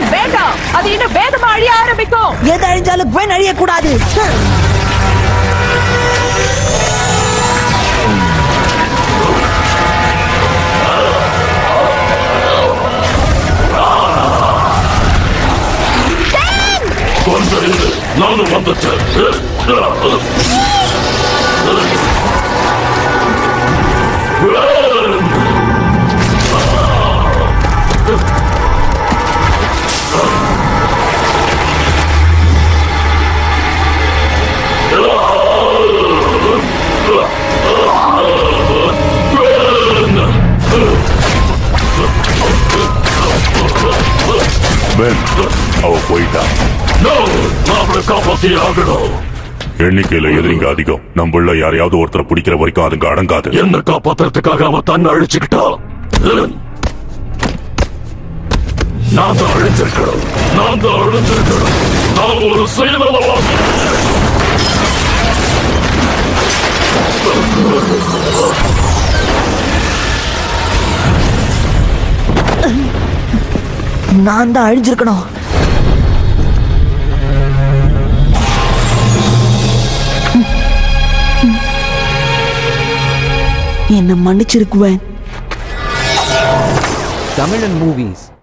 Gwen வேண்டாம் அது இன்னும் வேகமா அழிய ஆரம்பிக்கும் எது அழிஞ்சாலும் குவென் அழியக்கூடாது கொஞ்சம் இரு நானும் வந்துட்டேன் பென் அவ போயிட்டா No! நான் அவளை காப்பாத்தி ஆகணும் எண்ணிக்கையில எதிரிங்க அதிகம் நம்மள யாரையாவது ஒருத்தரை பிடிக்கிற வரைக்கும் அதுங்க அடங்காது என்ன காப்பாத்துறதுக்காக அவன் தன்னை அழிச்சுக்கிட்டான் நான் தான் அழிஞ்சிருக்கணும் நான் தான் அழிஞ்சிருக்கணும் நான் ஒரு சுயநலவாதி நான் தான் அழிஞ்சிருக்கணும் என்ன மன்னிச்சிருக்குவேன் Tamil and movies